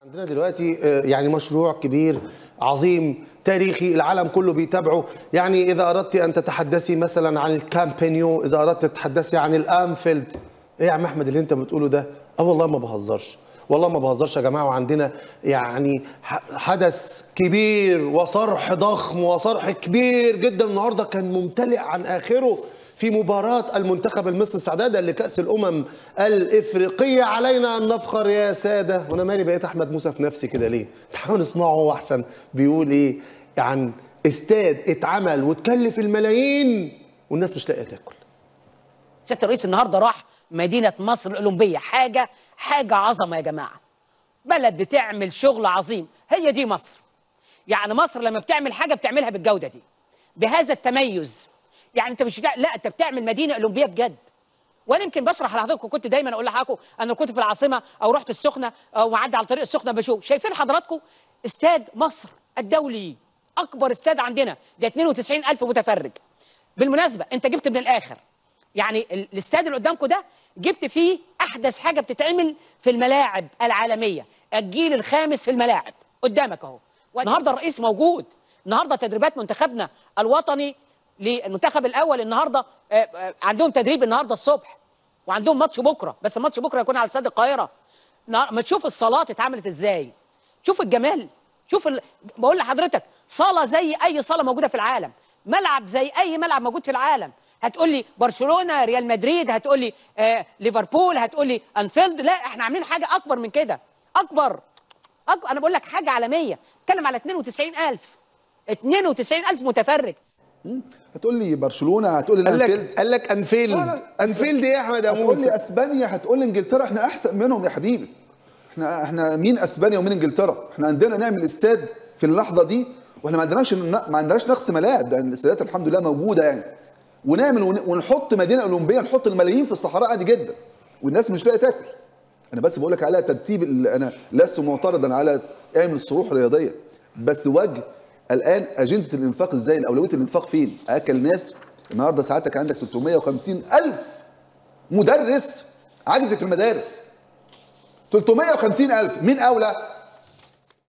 عندنا دلوقتي آه، يعني مشروع كبير عظيم تاريخي العالم كله بيتابعه يعني إذا أردت أن تتحدثي مثلا عن الكامبينيو إذا أردت تتحدثي عن الأنفيلد إيه يا عم أحمد اللي أنت بتقوله ده أه والله ما بهزرش والله ما بهزرش يا جماعة وعندنا يعني ح- حدث كبير وصرح ضخم وصرح كبير جدا النهاردة كان ممتلئ عن آخره في مباراة المنتخب المصري استعدادا لكأس الأمم الإفريقية علينا أن نفخر يا سادة وأنا مالي بقيت أحمد موسى في نفسي كده ليه؟ تعالوا نسمعه هو أحسن بيقول إيه عن استاد اتعمل وتكلف الملايين والناس مش لاقية تاكل سياده الرئيس النهارده راح مدينه مصر الاولمبيه حاجه حاجه عظمه يا جماعه بلد بتعمل شغل عظيم هي دي مصر يعني مصر لما بتعمل حاجه بتعملها بالجوده دي بهذا التميز يعني انت مش بتاع... لا انت بتعمل مدينه اولمبيه بجد وانا يمكن بشرح لحضراتكم كنت دايما اقول لحضراتكم انا كنت في العاصمه او رحت السخنه او معدي على طريق السخنه بشوف شايفين حضراتكم استاد مصر الدولي اكبر استاد عندنا ده 92000 متفرج بالمناسبه انت جبت من الاخر يعني ال- الاستاد اللي قدامكم ده جبت فيه احدث حاجه بتتعمل في الملاعب العالميه الجيل الخامس في الملاعب قدامك اهو النهارده الرئيس موجود النهارده تدريبات منتخبنا الوطني للمنتخب الاول النهارده آه، آه، عندهم تدريب النهارده الصبح وعندهم ماتش بكره بس الماتش بكره يكون على استاد القاهره نا- ما تشوف الصالات اتعملت ازاي شوف الجمال شوف ال... بقول لحضرتك صاله زي اي صاله موجوده في العالم ملعب زي اي ملعب موجود في العالم هتقول لي برشلونه ريال مدريد هتقول لي آه ليفربول هتقول لي انفيلد لا احنا عاملين حاجه اكبر من كده اكبر أكبر انا بقول لك حاجه عالميه اتكلم على 92000 92000 متفرج هتقول لي برشلونه هتقول لي قال الانفيلد لك قال لك أنفيلد لا، لا. أنفيلد إيه يا أحمد يا هتقول لي موسى؟ اسبانيا هتقول لي انجلترا احنا احسن منهم يا حبيبي احنا احنا مين اسبانيا ومين انجلترا احنا عندنا نعمل استاد في اللحظه دي واحنا ما عندناش ما عندناش نقص ملاعب ده الاستادات الحمد لله موجوده يعني ونعمل ون- ونحط مدينه اولمبيه نحط الملايين في الصحراء عادي جدا والناس مش لاقيه تاكل انا بس بقول لك على ترتيب ال- انا لست معترضا على اعمل الصروح الرياضيه بس وجه الان اجنده الانفاق ازاي الاولويه الانفاق فين اكل ناس النهارده ساعتك عندك 350 الف مدرس عاجز في المدارس 350 الف مين اولى